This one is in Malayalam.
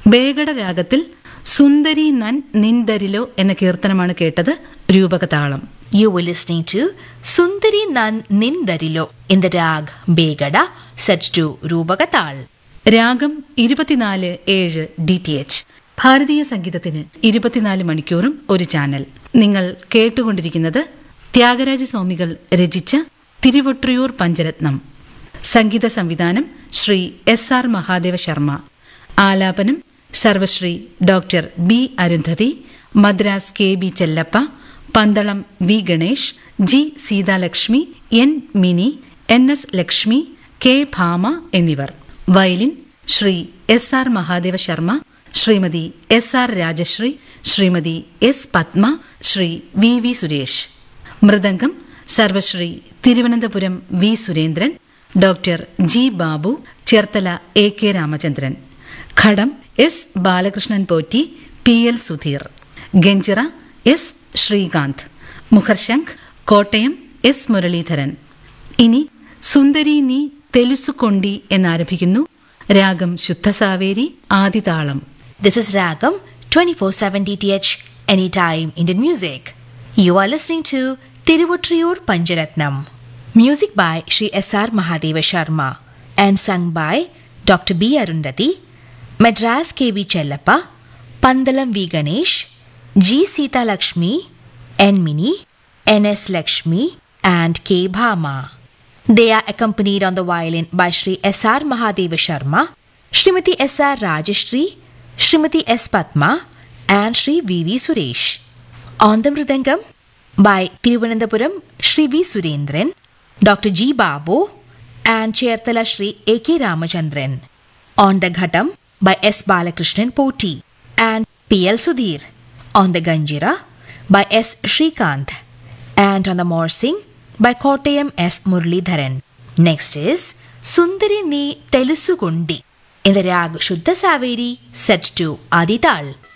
ബേഗട രാഗത്തിൽ സുന്ദരി നൻ നിന്ദരിലോ എന്ന കീർത്തനമാണ് കേട്ടത് രൂപകതാളം You were listening to Sundari Nan Nindarilo in the rag Begada set to Rubagatal. രാഗം ഇരുപത്തിനാല് ഏഴ് ഡി ടി എച്ച് ഭാരതീയ സംഗീതത്തിന് ഇരുപത്തിനാല് മണിക്കൂറും ഒരു ചാനൽ നിങ്ങൾ കേട്ടുകൊണ്ടിരിക്കുന്നത് ത്യാഗരാജ സ്വാമികൾ രചിച്ച തിരുവൊട്രിയൂർ പഞ്ചരത്നം സംഗീത സംവിധാനം ശ്രീ എസ് ആർ മഹാദേവ ശർമ്മ ആലാപനം Sarvashri doctor B Arundhati Madras K B Chellappa Pandalam V Ganesh G Seethalakshmi N Mini N S Lakshmi K Bhama എന്നിവർ violin Shri S R Mahadeva Sharma Shrimati S R Rajashree Shrimati S Padma Shri V V Suresh mridangam Sarvashri Thiruvananthapuram V Surendran doctor G Babu Cherthala A K Ramachandran ghatam S Balakrishnan Potti P L Sudheer ganjira S Srikanth മുഖർശംഖ് Kottayam S Muraleedharan ഇനി സുന്ദരി നീ തെലുസുകൊണ്ടി എന്നാരംഭിക്കുന്നു രാഗം ശുദ്ധസാവേരി ആദിതാളം This is Ragam 24/7 DTH Anytime Indian Music. You are listening to Tiruvotriyur Panjaratnam. Music by Sri S.R. Mahadeva Sharma and sung by Dr. B. Arundhati, Madras K.V. Chellappa, Pandalam V. Ganesh, G. Sita Lakshmi, N. Mini, N.S. Lakshmi, and K. Bhama. They are accompanied on the violin by Sri S.R. Mahadeva Sharma, Srimati S.R. Rajashri, Srimati S. Patma, and Sri V.V. Suresh. On the Mridangam by Tiruvananthapuram Sri V. Surendran, Dr. G. Babu, and Cherthala Sri A.K. Ramachandran. On the Ghatam by S. Balakrishnan Poti and P.L. Sudhir. On the Ganjira by S. Shrikant. And on the Morsing by Kottayam S. Muralidharan. Next is Sundari Ni Telusugundi in the rag Shuddha Saveri set to Adital.